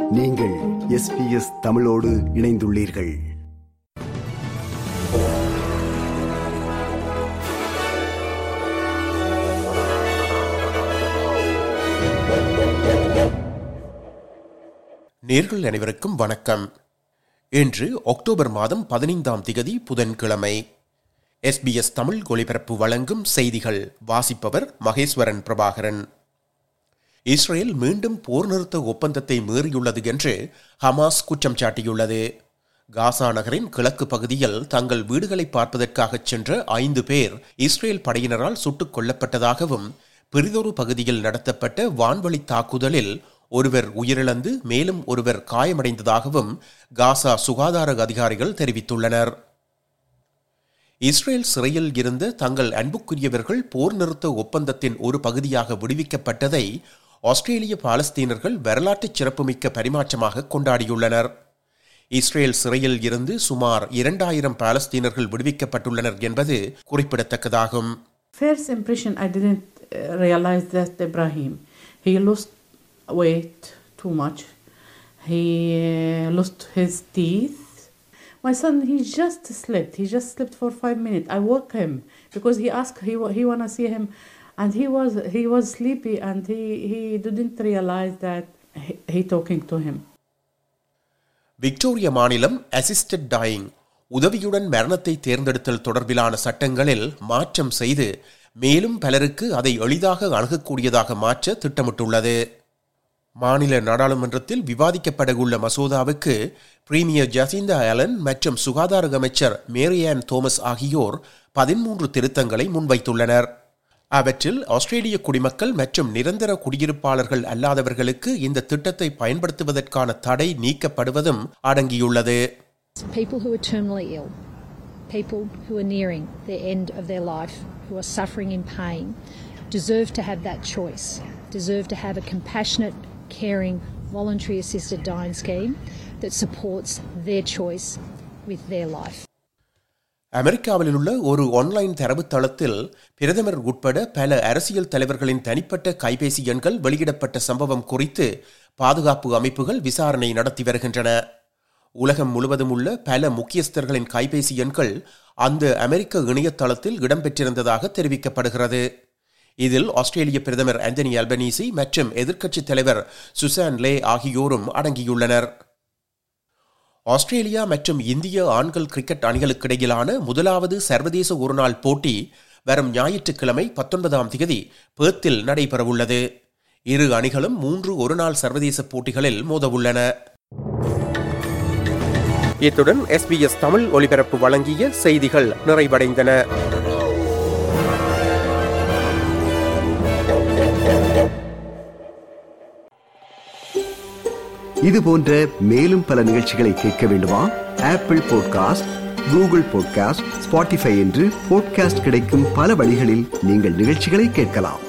நீங்கள் எஸ்பிஎஸ் தமிழோடு இணைந்துள்ளீர்கள் நேர்கள் அனைவருக்கும் வணக்கம் இன்று அக்டோபர் மாதம் பதினைந்தாம் திகதி புதன்கிழமை எஸ்பிஎஸ் தமிழ் ஒலிபரப்பு வழங்கும் செய்திகள் வாசிப்பவர் மகேஸ்வரன் பிரபாகரன் இஸ்ரேல் மீண்டும் போர் நிறுத்த ஒப்பந்தத்தை மீறியுள்ளது என்று ஹமாஸ் குற்றம் சாட்டியுள்ளது காசா நகரின் கிழக்கு பகுதியில் தங்கள் வீடுகளை பார்ப்பதற்காக சென்ற ஐந்து பேர் இஸ்ரேல் படையினரால் சுட்டுக் கொல்லப்பட்டதாகவும் பெரிதொரு பகுதியில் நடத்தப்பட்ட வான்வழி தாக்குதலில் ஒருவர் உயிரிழந்து மேலும் ஒருவர் காயமடைந்ததாகவும் காசா சுகாதார அதிகாரிகள் தெரிவித்துள்ளனர் இஸ்ரேல் சிறையில் இருந்த தங்கள் அன்புக்குரியவர்கள் போர் நிறுத்த ஒப்பந்தத்தின் ஒரு பகுதியாக விடுவிக்கப்பட்டதை ஆஸ்திரேலிய பாலஸ்தீனர்கள் வரலாற்று சிறப்புமிக்க பரிமாற்றமாக கொண்டாடியுள்ளனர் இஸ்ரேல் சிறையில் இருந்து சுமார் இரண்டாயிரம் பாலஸ்தீனர்கள் விடுவிக்கப்பட்டுள்ளனர் என்பது குறிப்பிடத்தக்கதாகும் First impression, I didn't uh, realize that Ibrahim, he lost weight too much. He uh, lost his teeth. My son, he just slept. He just slept for five minutes. I woke him because he asked he wa- he wanna see him, and he was he was sleepy and he he didn't realize that he, he talking to him. Victoria மாநிலம் assisted dying உதவியுடன் மரணத்தை தேர்ந்தெடுத்தல் தொடர்பிலான சட்டங்களில் மாற்றம் செய்து மேலும் பலருக்கு அதை எளிதாக அணுகக்கூடியதாக மாற்ற திட்டமிட்டுள்ளது மாநில நாடாளுமன்றத்தில் விவாதிக்கப்படவுள்ள மசோதாவுக்கு பிரீமியர் ஜசிந்தா அலன் மற்றும் சுகாதார அமைச்சர் மேரியான் தோமஸ் ஆகியோர் பதிமூன்று திருத்தங்களை முன்வைத்துள்ளனர் அவற்றில் ஆஸ்திரேலிய குடிமக்கள் மற்றும் நிரந்தர குடியிருப்பாளர்கள் அல்லாதவர்களுக்கு இந்த திட்டத்தை பயன்படுத்துவதற்கான தடை நீக்கப்படுவதும் அடங்கியுள்ளது People who are terminally ill, people who are nearing the end of their life, who are suffering in pain, deserve to have that choice, deserve to have a compassionate, caring, voluntary assisted dying scheme that supports their choice with their life. அமெரிக்காவில் உள்ள ஒரு online தரவுத்தளத்தில் பிரதமர் உட்பட பல அரசியல் தலைவர்களின் தனிப்பட்ட கைபேசி எண்கள் வெளியிடப்பட்ட சம்பவம் குறித்து பாதுகாப்பு அமைப்புகள் விசாரணை நடத்தி வருகின்றன உலகம் முழுவதும் உள்ள பல முக்கியஸ்தர்களின் கைபேசி எண்கள் அந்த அமெரிக்க இணையதளத்தில் இடம்பெற்றிருந்ததாக தெரிவிக்கப்படுகிறது இதில் ஆஸ்திரேலிய பிரதமர் ஆந்தனி அல்பனீசி மற்றும் எதிர்க்கட்சித் தலைவர் சுசான் லே ஆகியோரும் அடங்கியுள்ளனர் ஆஸ்திரேலியா மற்றும் இந்திய ஆண்கள் கிரிக்கெட் அணிகளுக்கிடையிலான முதலாவது சர்வதேச ஒருநாள் போட்டி வரும் ஞாயிற்றுக்கிழமை பத்தொன்பதாம் தேதி பேர்த்தில் நடைபெறவுள்ளது இரு அணிகளும் மூன்று ஒருநாள் சர்வதேச போட்டிகளில் மோதவுள்ளன இத்துடன் எஸ்பிஎஸ் தமிழ் ஒலிபரப்பு வழங்கிய செய்திகள் நிறைவடைந்தன இது போன்ற மேலும் பல நிகழ்ச்சிகளை கேட்க வேண்டுமா Apple podcast Google podcast Spotify என்று பாட்காஸ்ட் கிடைக்கும் பல வழிகளில் நீங்கள் நிகழ்ச்சிகளை கேட்கலாம்